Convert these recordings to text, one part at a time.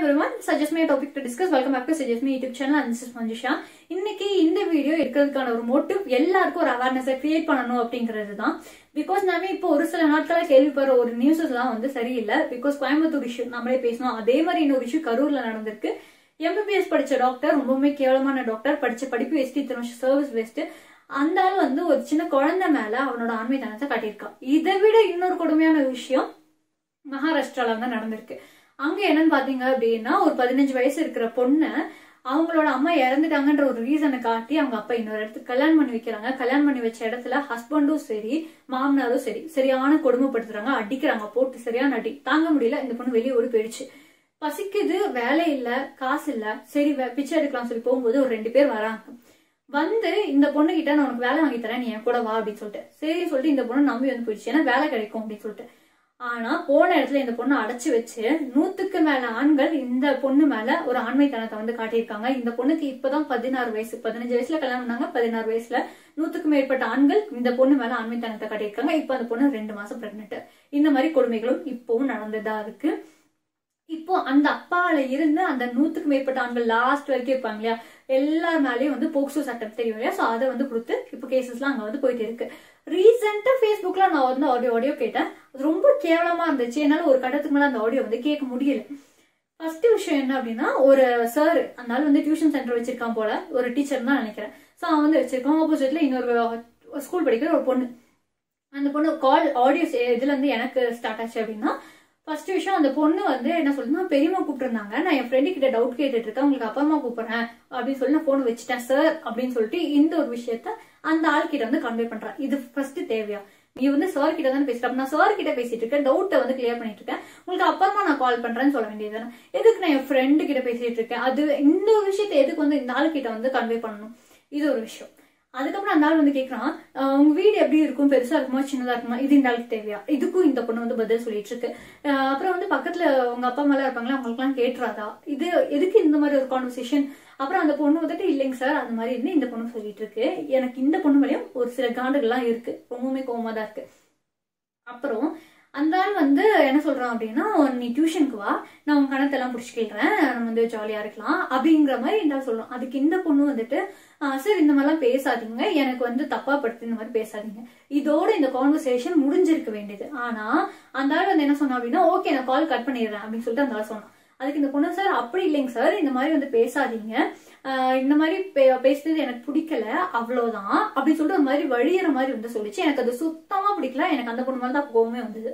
everyone, suggest me a topic to discuss. Welcome back to Suggest Me YouTube channel and this is Manjusha. இன்னைக்கு இந்த video எடுக்கிறதுக்கான ஒரு motive எல்லாருக்கும் ஒரு அவேர்னஸை create பண்ணணும் அப்படிங்கிறது தான் பிகாஸ் நாம இப்போ ஒரு சில நாட்களா கேள்விப்படுற ஒரு நியூஸஸ் எல்லாம் வந்து சரியில்லை பிகாஸ் கோயம்புத்தூர் இஷ்யூ நம்மளே பேசணும் அதே மாதிரி இன்னொரு இஷ்யூ கரூர்ல நடந்திருக்கு எம்பிபிஎஸ் படிச்ச டாக்டர் ரொம்பவுமே கேவலமான டாக்டர் படிச்ச படிப்பு வேஸ்ட் இத்தனை வருஷம் சர்வீஸ் வேஸ்ட் அந்த ஆள் வந்து ஒரு சின்ன குழந்தை மேல அவனோட ஆண்மைத்தனத்தை காட்டியிருக்கான் இதை விட இன்னொரு கொடுமையான விஷயம் மகாராஷ்டிரால வந்து நடந்திருக்கு அங்க என்னன்னு பாத்தீங்க அப்படின்னா ஒரு பதினஞ்சு வயசு இருக்கிற பொண்ணு அவங்களோட அம்மா இறந்துட்டாங்கன்ற ஒரு ரீசனை காட்டி அவங்க அப்பா இன்னொரு இடத்துக்கு கல்யாணம் பண்ணி வைக்கிறாங்க கல்யாணம் பண்ணி வச்ச இடத்துல ஹஸ்பண்டும் சரி மாமனாரும் சரி சரியான கொடுமைப்படுத்துறாங்க அடிக்கிறாங்க போட்டு சரியான அடி தாங்க முடியல இந்த பொண்ணு வெளியே ஓடி போயிடுச்சு பசிக்குது வேலை இல்ல காசு இல்ல சரி வே- பிச்சை எடுக்கலாம் சொல்லி போகும்போது ஒரு ரெண்டு பேர் வராங்க வந்து இந்த பொண்ணு கிட்ட நான் உனக்கு வேலை வாங்கி தரேன் நீ என் கூட வா அப்படின்னு சொல்லிட்டு சரி சொல்லிட்டு இந்த பொண்ணு நம்பி வந்து போயிடுச்சு ஏன்னா வேலை கிடைக்கும் அப்படின்னு சொல்லிட்டு ஆனா போன இடத்துல இந்த பொண்ணை அடைச்சு வச்சு நூத்துக்கு மேல ஆண்கள் இந்த பொண்ணு மேல ஒரு ஆண்மைத்தனத்தை வந்து காட்டியிருக்காங்க இந்த பொண்ணுக்கு இப்பதான் பதினாறு வயசு பதினஞ்சு வயசுல கல்யாணம் பண்ணாங்க பதினாறு வயசுல நூத்துக்கு மேற்பட்ட ஆண்கள் இந்த பொண்ணு மேல ஆண்மைத்தனத்தை காட்டியிருக்காங்க இப்ப அந்த பொண்ணு ரெண்டு மாசம் பிரெக்னென்ட் இந்த மாதிரி கொடுமைகளும் இப்பவும் நடந்துதா இருக்கு இப்போ அந்த அப்பால இருந்து அந்த நூத்துக்கு மேற்பட்ட ஆண்கள் லாஸ்ட் வரைக்கும் இருப்பாங்க இல்லையா எல்லார் மேலயும் வந்து போக்சோ சட்டம் தெரியும் இல்லையா சோ அதை வந்து கொடுத்து இப்போ கேசஸ்லாம் அங்க வந்து போயிட்டு இருக்கு ரீசெண்டா ஃபேஸ்புக்ல நான் வந்து ஆடியோ ஆடியோ கேட்டேன் அது ரொம்ப கேவலமா இருந்துச்சு என்னால ஒரு கட்டத்துக்கு மேல அந்த ஆடியோ வந்து கேட்க முடியல ஃபர்ஸ்ட் விஷயம் என்ன அப்படின்னா ஒரு சார் அந்த ஆள் வந்து டியூஷன் சென்டர் வச்சிருக்கான் போல ஒரு டீச்சர் தான் நினைக்கிறேன் ஸோ அவன் வந்து வச்சிருக்கான் ஆப்போசிட்ல இன்னொரு ஸ்கூல் படிக்கிற ஒரு பொண்ணு அந்த பொண்ணு கால் ஆடியோ இதுல இருந்து எனக்கு ஸ்டார்ட் ஆச்சு அப்படின்னா ஃபர்ஸ்ட் விஷயம் அந்த பொண்ணு வந்து என்ன சொல்லுன்னா பெரியம்மா கூப்பிட்டுருந்தாங்க நான் என் ஃப்ரெண்டு கிட்ட டவுட் கேட்டுட்டு இருக்கேன் உங்களுக்கு அப்பா அம்மா கூப்பிடுறேன் அப்படின்னு சொல்லி நான் போன் வச்சுட்டேன் சார் அப்படின்னு சொல்லிட்டு இந்த ஒரு விஷயத்த அந்த ஆள் கிட்ட வந்து கன்வே பண்றேன் இது ஃபர்ஸ்ட் தேவையா நீ வந்து சார் கிட்ட தானே பேசுற அப்ப நான் சார் கிட்ட பேசிட்டு இருக்கேன் டவுட்டை வந்து கிளியர் பண்ணிட்டு இருக்கேன் உங்களுக்கு அப்புறமா நான் கால் பண்றேன்னு சொல்ல வேண்டியது தானே எதுக்கு நான் என் ஃப்ரெண்டு கிட்ட பேசிட்டு இருக்கேன் அது இந்த ஒரு விஷயத்தை எதுக்கு வந்து இந்த ஆள் கிட்ட வந்து கன்வே பண்ணணும் இது ஒரு விஷயம் அதுக்கப்புறம் அந்த ஆள் வந்து கேக்குறான் "அஹ் உங்க வீடு எப்படி இருக்கும் பெருசா இருக்குமா சின்னதா இருக்குமா இது இந்த ஆளுக்கு தேவையா இதுக்கும் இந்த பொண்ணு வந்து பதில் சொல்லிட்டு இருக்கு அஹ் அப்புறம் வந்து பக்கத்துல உங்க அப்பா அம்மா எல்லாம் இருப்பாங்களா அவங்களுக்குலாம் கேட்டுறாதா இது எதுக்கு இந்த மாதிரி ஒரு கான்வர்சேஷன் அப்புறம் அந்த பொண்ணு வந்துட்டு இல்லைங்க சார் அந்த மாதிரி இருந்து இந்த பொண்ணு சொல்லிட்டு இருக்கு எனக்கு இந்த பொண்ணு மேலயும் ஒரு சில காண்டுகள்லாம் இருக்கு ரொம்பவுமே கோவமா தான் இருக்கு அப்புறம் அந்த ஆள் வந்து என்ன சொல்றான் அப்படின்னா நீ டியூஷனுக்கு வா நான் உன் கணத்தெல்லாம் பிடிச்சிக்கிறேன் நம்ம வந்து ஜாலியா இருக்கலாம் அப்படிங்கிற மாதிரி இந்த ஆள் சொல்றான் அதுக்கு இந்த பொண்ணு வந்துட்டு "ஆ, சார் இந்த மாதிரிலாம் பேசாதீங்க எனக்கு வந்து தப்பா படுத்து இந்த மாதிரி பேசாதீங்க இதோட இந்த கான்வர்சேஷன் முடிஞ்சிருக்க வேண்டியது ஆனா அந்த ஆள் வந்து என்ன சொன்னா அப்படின்னா ஓகே நான் கால் கட் பண்ணிடுறேன் அப்படின்னு சொல்லிட்டு அந்த ஆள் சொன்னான் அதுக்கு இந்த பொண்ணு சார் அப்படி இல்லைங்க சார் இந்த மாதிரி வந்து பேசாதீங்க ஆஹ் இந்த மாதிரி பே- பேசுறது எனக்கு பிடிக்கல அவ்வளவுதான் அப்படி சொல்லிட்டு ஒரு மாதிரி வழியிற மாதிரி வந்து சொல்லிச்சு எனக்கு அது சுத்தமா பிடிக்கல எனக்கு அந்த பொண்ணு மேல தான் கோவமே வந்தது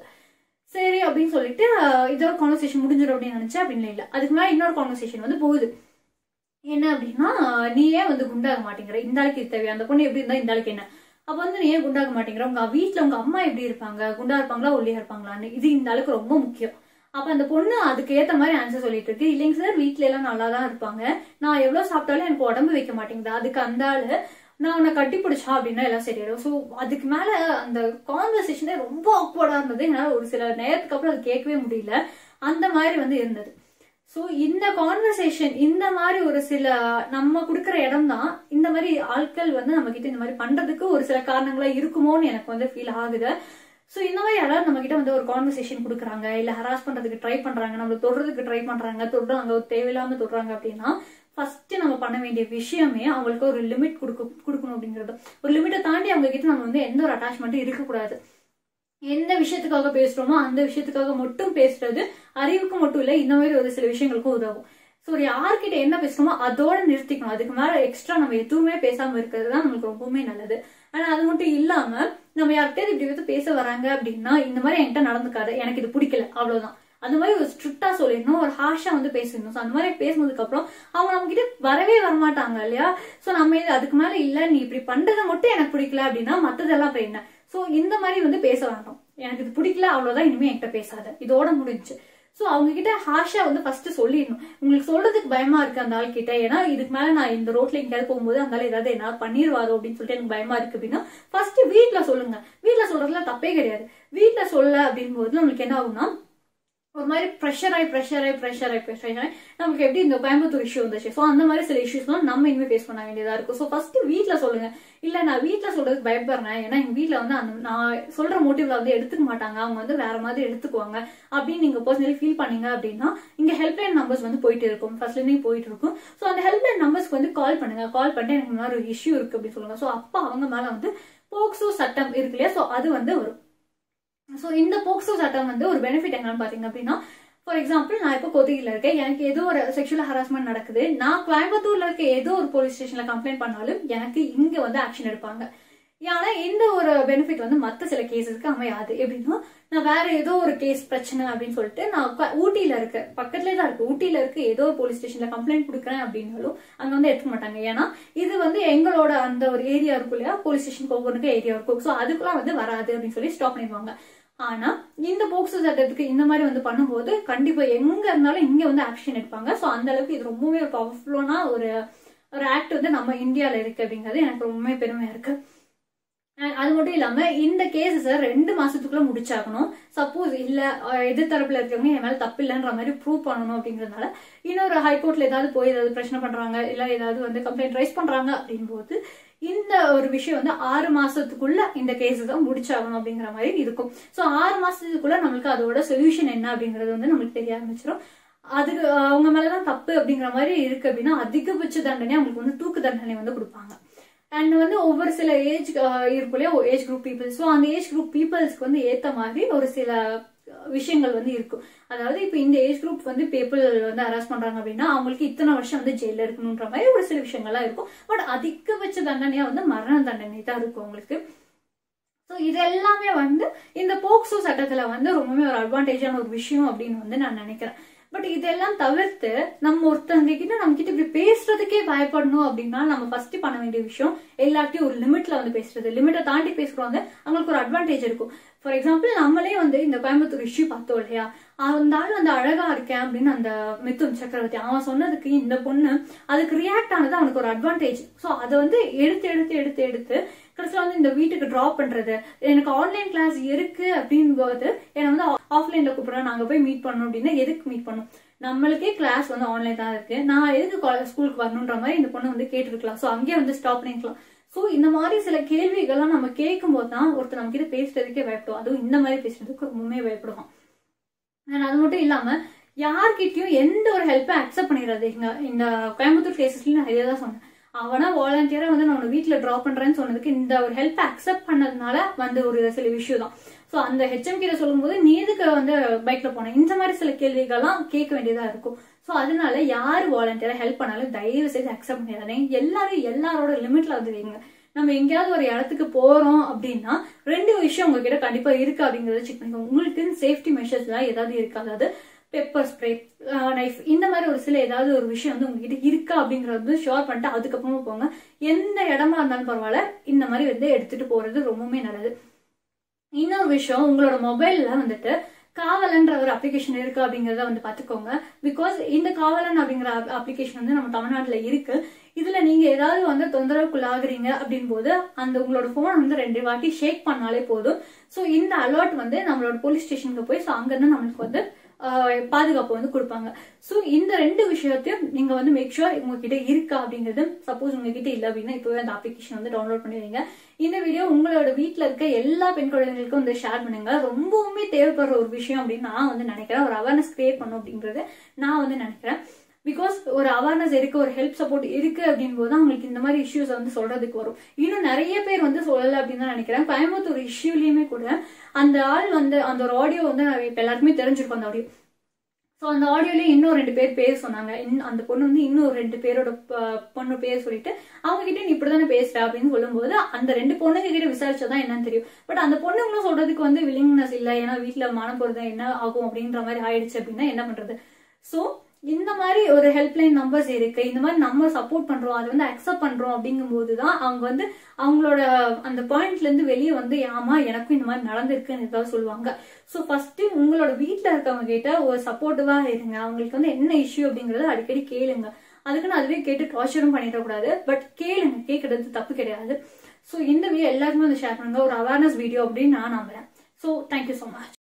சரி அப்படின்னு சொல்லிட்டு ஆஹ் இதோட கான்வர்சேஷன் முடிஞ்சிடும் அப்படின்னு நினைச்சேன் அப்படின்னு இல்ல அதுக்கு மேல இன்னொரு கான்வர்சேஷன் வந்து போகுது என்ன அப்படின்னா நீ ஏன் வந்து குண்டாக மாட்டேங்கிற இந்த ஆளுக்கு இது தேவையா அந்த பொண்ணு எப்படி இருந்தா இந்த ஆளுக்கு என்ன அப்ப வந்து நீ ஏன் குண்டாக மாட்டேங்கிற உங்க வீட்டுல உங்க அம்மா எப்படி இருப்பாங்க குண்டா இருப்பாங்களா ஒல்லியா இருப்பாங்களான்னு இது இந்த ஆளுக்கு ரொம்ப முக்கியம் அப்ப அந்த பொண்ணு அதுக்கு ஏத்த மாதிரி ஆன்சர் சொல்லிட்டு இருக்கு இல்லைங்க சார் வீட்ல எல்லாம் நல்லா தான் இருப்பாங்க நான் எவ்வளவு சாப்பிட்டாலும் எனக்கு உடம்பு வைக்க மாட்டேங்குது அதுக்கு அந்த ஆளு நான் உன்னை கட்டி பிடிச்சா அப்படின்னா எல்லாம் சரியாயிடும் ஸோ அதுக்கு மேல அந்த கான்வர்சேஷனே ரொம்ப ஆக்வர்டா இருந்தது என்னால ஒரு சில நேரத்துக்கு அப்புறம் அது கேட்கவே முடியல அந்த மாதிரி வந்து இருந்தது ஸோ இந்த கான்வர்சேஷன் இந்த மாதிரி ஒரு சில நம்ம கொடுக்குற இடம் தான் இந்த மாதிரி ஆட்கள் வந்து நம்ம கிட்ட இந்த மாதிரி பண்றதுக்கு ஒரு சில காரணங்களா இருக்குமோன்னு எனக்கு வந்து ஃபீல் ஆகுது ஸோ இந்த மாதிரி யாராவது நம்ம கிட்ட வந்து ஒரு கான்வர்சேஷன் கொடுக்குறாங்க இல்ல ஹராஸ் பண்றதுக்கு ட்ரை பண்றாங்க நம்மள தொடுறதுக்கு ட்ரை பண்றாங்க தொடுறாங்க ஒரு தேவையில்லாம தொடுறாங்க அப்படின்னா ஃபர்ஸ்ட் நம்ம பண்ண வேண்டிய விஷயமே அவங்களுக்கு ஒரு லிமிட் கொடுக்க கொடுக்கணும் அப்படிங்கிறது ஒரு லிமிட்டை தாண்டி அவங்க கிட்ட நம்ம வந்து எந்த ஒரு அட்டாச்மெண்ட்டும் இருக்கக்கூடாது எந்த விஷயத்துக்காக பேசுறோமோ அந்த விஷயத்துக்காக மட்டும் பேசுறது அறிவுக்கு மட்டும் இல்ல இந்த மாதிரி ஒரு சில விஷயங்களுக்கும் உதவும் ஸோ யார்கிட்ட என்ன பேசுறோமோ அதோட நிறுத்திக்கணும் அதுக்கு மேல எக்ஸ்ட்ரா நம்ம எதுவுமே பேசாம இருக்கிறது தான் நம்மளுக்கு ரொம்பவுமே நல்லது ஆனா அது மட்டும் இல்லாம நம்ம யார்கிட்ட இப்படி வந்து பேச வராங்க அப்படின்னா இந்த மாதிரி என்கிட்ட நடந்துக்காது எனக்கு இது பிடிக்கல அவ்வளவுதான் அந்த மாதிரி ஒரு ஸ்ட்ரிக்டா சொல்லிடணும் ஒரு ஹாஷா வந்து பேசணும் ஸோ அந்த மாதிரி பேசுனதுக்கு அப்புறம் அவங்க நம்ம கிட்ட வரவே வரமாட்டாங்க இல்லையா ஸோ நம்ம இது அதுக்கு மேல இல்ல நீ இப்படி பண்றதை மட்டும் எனக்கு பிடிக்கல அப்படின்னா மத்ததெல்லாம் இப்ப என்ன ஸோ இந்த மாதிரி வந்து பேச வேண்டாம் எனக்கு இது பிடிக்கல அவ்வளவுதான் இனிமே என்கிட்ட பேசாத இதோட முடிஞ்சு ஸோ அவங்க கிட்ட ஹாஷா வந்து ஃபர்ஸ்ட் சொல்லிடணும் உங்களுக்கு சொல்றதுக்கு பயமா இருக்கு அந்த ஆள் கிட்ட ஏன்னா இதுக்கு மேல நான் இந்த ரோட்ல எங்கேயாவது போகும்போது அந்த ஆள் ஏதாவது என்ன பண்ணிடுவாரோ அப்படின்னு சொல்லிட்டு எனக்கு பயமா இருக்கு அப்படின்னா ஃபர்ஸ்ட் வீட்ல சொல்லுங்க வீட்ல சொல்றதுல தப்பே கிடையாது வீட்ல சொல்ல அப்படிங்கும்போது நம்மளுக்கு என்ன ஆகும்னா ஒரு மாதிரி ப்ரெஷர் ஆகி ப்ரெஷர் ஆகி ப்ரெஷர் ஆகி ப்ரெஷர் ஆகி நமக்கு எப்படி இந்த கோயம்புத்தூர் இஷ்யூ வந்துச்சு ஸோ அந்த மாதிரி சில இஷ்யூஸ்லாம் நம்ம இனிமேல் ஃபேஸ் பண்ண வேண்டியதா இருக்கும் ஸோ ஃபர்ஸ்ட் வீட்டில் சொல்லுங்க இல்ல நான் வீட்டில் சொல்றதுக்கு பயப்படுறேன் ஏன்னா எங்க வீட்டில் வந்து அந்த நான் சொல்ற மோட்டிவ்ல வந்து எடுத்துக்க மாட்டாங்க அவங்க வந்து வேற மாதிரி எடுத்துக்குவாங்க அப்படின்னு நீங்க பர்சனலி ஃபீல் பண்ணீங்க அப்படின்னா இங்க ஹெல்ப்லைன் நம்பர்ஸ் வந்து போயிட்டு இருக்கும் ஃபர்ஸ்ட்ல இருந்தே போயிட்டு இருக்கும் ஸோ அந்த ஹெல்ப்லைன் நம்பர்ஸ்க்கு வந்து கால் பண்ணுங்க கால் பண்ணிட்டு எனக்கு இந்த மாதிரி ஒரு இஷ்யூ இருக்கு அப்படின்னு சொல்லுங்க ஸோ அப்போ அவங்க மேல வந்து போக்சோ சட்டம் இருக்கு இல்லையா ஸோ அது வந்து வரும் ஸோ இந்த போக்சோ சட்டம் வந்து ஒரு பெனிஃபிட் என்னன்னு பாத்தீங்க அப்படின்னா ஃபார் எக்ஸாம்பிள் நான் இப்போ கொதியில் இருக்கேன் எனக்கு ஏதோ ஒரு செக்ஷுவல் ஹராஸ்மெண்ட் நடக்குது நான் கோயம்புத்தூர்ல இருக்க ஏதோ ஒரு போலீஸ் ஸ்டேஷன்ல கம்ப்ளைண்ட் பண்ணாலும் எனக்கு இங்க வந்து ஆக்ஷன் எடுப்பாங்க ஏன்னா இந்த ஒரு பெனிஃபிட் வந்து மற்ற சில கேஸஸ்க்கு அமையாது எப்படின்னா நான் வேற ஏதோ ஒரு கேஸ் பிரச்சனை அப்படின்னு சொல்லிட்டு நான் உக்கா- ஊட்டியில இருக்க பக்கத்துலேயே தான் இருக்கு ஊட்டியில இருக்க ஏதோ ஒரு போலீஸ் ஸ்டேஷன்ல கம்ப்ளைண்ட் கொடுக்குறேன் அப்படின்னாலும் அங்க வந்து எடுக்க மாட்டாங்க ஏன்னா இது வந்து எங்களோட அந்த ஒரு ஏரியா இருக்கும் இல்லையா போலீஸ் ஸ்டேஷனுக்கு ஒவ்வொன்றுக்கும் ஏரியா இருக்கும் ஸோ அதுக்கெல்லாம் வந்து வராது அப்படின்னு சொல்லி ஸ்டாப் பண்ணிடுவாங்க ஆனா இந்த போக்சோ சட்டத்துக்கு இந்த மாதிரி வந்து பண்ணும்போது கண்டிப்பா எங்க இருந்தாலும் இங்க வந்து ஆக்ஷன் எடுப்பாங்க ஸோ அந்த அளவுக்கு இது ரொம்பவே ஒரு பவர்ஃபுல்லான ஒரு ஒரு ஆக்ட் வந்து நம்ம இந்தியால இருக்கு அப்படிங்கிறது எனக்கு ரொம்பவே பெருமையா இருக்கு And அது மட்டும் இல்லாம இந்த கேஸஸ ரெண்டு மாசத்துக்குள்ள முடிச்சாகணும் சப்போஸ் இல்ல அஹ், எதிர் தரப்புல இருக்கவங்க என் மேல தப்பு இல்லைன்ற மாதிரி ப்ரூவ் பண்ணணும் அப்படிங்கறதுனால இன்னொரு ஹைகோர்ட்ல ஏதாவது போய் ஏதாவது பிரச்சனை பண்றாங்க இல்ல ஏதாவது வந்து கம்ப்ளைண்ட் ரைஸ் பண்றாங்க அப்படின் போது இந்த ஒரு விஷயம் வந்து ஆறு மாசத்துக்குள்ள இந்த கேஸ் தான் முடிச்சாகணும் அப்படிங்கிற மாதிரி இருக்கும் சோ ஆறு மாசத்துக்குள்ள நம்மளுக்கு அதோட சொல்யூஷன் என்ன அப்படிங்கறது வந்து நம்மளுக்கு தெரிய ஆரம்பிச்சிடும் அதுக்கு அஹ், அவங்க மேலதான் தப்பு அப்படிங்கிற மாதிரி இருக்கு அப்படின்னா அதிகபட்ச தண்டனை அவங்களுக்கு வந்து தூக்கு தண்டனை வந்து கொடுப்பாங்க அண்ட் வந்து ஒவ்வொரு சில ஏஜ் இருக்கும் இல்லையா ஏஜ் குரூப் பீப்புள்ஸ் ஸோ அந்த ஏஜ் குரூப் பீப்புள்ஸ்க்கு வந்து ஏத்த மாதிரி ஒரு சில அஹ், விஷயங்கள் வந்து இருக்கும் அதாவது இப்போ இந்த ஏஜ் குரூப் வந்து பீப்புள் வந்து அரெஸ்ட் பண்றாங்க அப்படின்னா அவங்களுக்கு இத்தனை வருஷம் வந்து ஜெயில இருக்கணுன்ற மாதிரி ஒரு சில விஷயங்கள்லாம் இருக்கும் பட் அதிகபட்ச தண்டனையா வந்து மரண தண்டனை தான் இருக்கும் உங்களுக்கு ஸோ இது எல்லாமே வந்து இந்த போக்சோ சட்டத்துல வந்து ரொம்பவே ஒரு அட்வான்டேஜான ஒரு விஷயம் அப்படின்னு வந்து நான் நினைக்கிறேன் பட் இதெல்லாம் தவிர்த்து நம்ம ஒருத்தவங்க கிட்ட நம்ம கிட்ட இப்படி பேசுறதுக்கே பயப்படணும் அப்படின்னா நம்ம ஃபர்ஸ்ட் பண்ண வேண்டிய விஷயம் எல்லாத்தையும் ஒரு லிமிட்ல வந்து பேசுறது லிமிட்டை தாண்டி பேசுறவங்க அவங்களுக்கு ஒரு அட்வான்டேஜ் இருக்கும் ஃபார் எக்ஸாம்பிள் நம்மளே வந்து இந்த கோயம்புத்தூர் இஷ்யூ பார்த்தோம் இல்லையா அந்த ஆள் வந்து அழகா இருக்கேன் அப்படின்னு அந்த மிதுன் சக்கரவர்த்தி அவன் சொன்னதுக்கு இந்த பொண்ணு அதுக்கு ரியாக்ட் ஆனது அவனுக்கு ஒரு அட்வான்டேஜ் ஸோ அதை வந்து எடுத்து எடுத்து எடுத்து எடுத்து கடைசியில் வந்து இந்த வீட்டுக்கு ட்ராப் பண்றது எனக்கு ஆன்லைன் கிளாஸ் இருக்கு அப்படின்போது என்னை வந்து ஆஃப்லைன்ல கூப்பிடுறேன் நாங்க போய் மீட் பண்ணணும் அப்படின்னா எதுக்கு மீட் பண்ணணும் நம்மளுக்கே கிளாஸ் வந்து ஆன்லைன் தான் இருக்கு நான் எதுக்கு காலேஜ் ஸ்கூலுக்கு வரணுன்ற மாதிரி இந்த பொண்ணு வந்து கேட்டிருக்கலாம் ஸோ அங்கேயே வந்து ஸ்டாப் பண்ணிக்கலாம் ஸோ இந்த மாதிரி சில கேள்விகள்லாம் நம்ம கேட்கும் போது தான் ஒருத்தர் நம்ம கிட்ட பேசுறதுக்கே பயப்படுவோம் அதுவும் இந்த மாதிரி பேசுறதுக்கு ரொம்பவுமே பயப்படுவோம் And அது மட்டும் இல்லாம யார்கிட்டயும் எந்த ஒரு ஹெல்ப்பை அக்செப்ட் பண்ணிடுறது இங்க இந்த கோயம்புத்தூர் கேசஸ்லயும் நான் இதே தான் சொன்னேன் அவனா வாலண்டியரா வந்து நான் உன்னை வீட்டுல ட்ராப் பண்றேன்னு சொன்னதுக்கு இந்த ஒரு ஹெல்ப் அக்செப்ட் பண்ணதுனால வந்து ஒரு சில விஷயம் தான் ஸோ அந்த ஹெச்எம் கிட்ட சொல்லும்போது நீ எதுக்கு வந்து பைக்ல போன இந்த மாதிரி சில கேள்விகள்லாம் கேட்க வேண்டியதா இருக்கும் ஸோ அதனால யார் வாலண்டியரா ஹெல்ப் பண்ணாலும் தயவு செய்து அக்செப்ட் பண்ணிடாதீங்க எல்லாரும் எல்லாரோட லிமிட்ல வந்து வைங்க நம்ம எங்கேயாவது ஒரு இடத்துக்கு போறோம் அப்படின்னா ரெண்டு விஷயம் உங்ககிட்ட கண்டிப்பா இருக்கு அப்படிங்கறத செக் பண்ணிக்கோங்க உங்களுக்கு சேஃப்டி மெஷர்ஸ் எல்லாம் ஏதாவது இருக்கு அதாவது பெப்பர் ஸ்ப்ரே நைஃப் இந்த மாதிரி ஒரு சில ஏதாவது ஒரு விஷயம் வந்து உங்ககிட்ட இருக்கா அப்படிங்கறது வந்து ஷோர் பண்ணிட்டு அதுக்கப்புறமா போங்க எந்த இடமா இருந்தாலும் பரவாயில்ல இந்த மாதிரி வந்து எடுத்துட்டு போறது ரொம்பவுமே நல்லது இன்னொரு விஷயம் உங்களோட மொபைல்ல வந்துட்டு காவலன்ற ஒரு அப்ளிகேஷன் இருக்கு அப்படிங்கறத வந்து பாத்துக்கோங்க பிகாஸ் இந்த காவலன் அப்படிங்கிற அப்ளிகேஷன் வந்து நம்ம தமிழ்நாட்டுல இருக்கு இதுல நீங்க ஏதாவது வந்து தொந்தரவுக்குள்ளாகுறீங்க அப்படின் போது அந்த உங்களோட போன் வந்து ரெண்டு வாட்டி ஷேக் பண்ணாலே போதும் சோ இந்த அலர்ட் வந்து நம்மளோட போலீஸ் ஸ்டேஷனுக்கு போய் ஸோ அங்கிருந்து நம்மளுக்கு வந்து ஆஹ், பாதுகாப்பு வந்து கொடுப்பாங்க சோ இந்த ரெண்டு விஷயத்தையும் நீங்க வந்து மேக் ஷூர் உங்ககிட்ட இருக்கா அப்படிங்கிறது சப்போஸ் உங்ககிட்ட இல்ல அப்படின்னா இப்பவே அந்த அப்ளிகேஷன் வந்து டவுன்லோட் பண்ணிடுங்க இந்த வீடியோ உங்களோட வீட்ல இருக்க எல்லா பெண் குழந்தைகளுக்கும் வந்து ஷேர் பண்ணுங்க ரொம்பவுமே தேவைப்படுற ஒரு விஷயம் அப்படின்னு நான் வந்து நினைக்கிறேன் ஒரு அவேர்னஸ் கிரியேட் பண்ணும் அப்படிங்கறது நான் வந்து நினைக்கிறேன் பிகாஸ் ஒரு அவேர்னஸ் இருக்கு ஒரு ஹெல்ப் சப்போர்ட் இருக்கு அப்படின் போது அவங்களுக்கு இந்த மாதிரி இஷ்யூஸ் வந்து சொல்றதுக்கு வரும் இன்னும் நிறைய பேர் வந்து சொல்லல அப்படின்னு தான் நினைக்கிறேன் கோயம்புத்தூர் இஷ்யூலயுமே கூட அந்த ஆள் வந்து அந்த ஒரு ஆடியோ வந்து இப்ப எல்லாருக்குமே தெரிஞ்சிருக்கும் அந்த ஆடியோ ஸோ அந்த ஆடியோலயே இன்னும் ரெண்டு பேர் பேர் சொன்னாங்க இன்- அந்த பொண்ணு வந்து இன்னும் ரெண்டு பேரோட ப- பொண்ணு பேர் சொல்லிட்டு அவங்க கிட்ட நீ இப்படிதானே பேசுற அப்படின்னு சொல்லும்போது அந்த ரெண்டு பொண்ணுங்க கிட்ட விசாரிச்சாதான் என்னன்னு தெரியும் பட் அந்த பொண்ணுங்களும் சொல்றதுக்கு வந்து வில்லிங்னஸ் இல்ல ஏன்னா வீட்டுல மானம் போறது என்ன ஆகும் அப்படின்ற மாதிரி ஆயிடுச்சு அப்படின்னா என்ன பண்றது சோ இந்த மாதிரி ஒரு ஹெல்ப்லைன் நம்பர்ஸ் இருக்கு இந்த மாதிரி நம்ம சப்போர்ட் பண்றோம் அதை வந்து அக்செப்ட் பண்றோம் அப்படிங்கும்போது தான் அவங்க வந்து அவங்களோட அந்த பாயிண்ட்ல இருந்து வெளியே வந்து ஆமா எனக்கும் இந்த மாதிரி நடந்திருக்குன்னு ஏதாவது சொல்லுவாங்க ஸோ ஃபர்ஸ்ட் உங்களோட வீட்ல இருக்கவங்க கிட்ட ஒரு சப்போர்ட்டிவா இருங்க அவங்களுக்கு வந்து என்ன இஷ்யூ அப்படிங்கறத அடிக்கடி கேளுங்க அதுக்குன்னு அதுவே கேட்டு டார்ச்சரும் பண்ணிடக்கூடாது பட் கேளுங்க கேட்கறது தப்பு கிடையாது ஸோ இந்த வீடியோ எல்லாருக்குமே வந்து ஷேர் பண்ணுங்க ஒரு அவேர்னஸ் வீடியோ அப்படின்னு நான் நம்புறேன் ஸோ தேங்க்யூ ஸோ மச்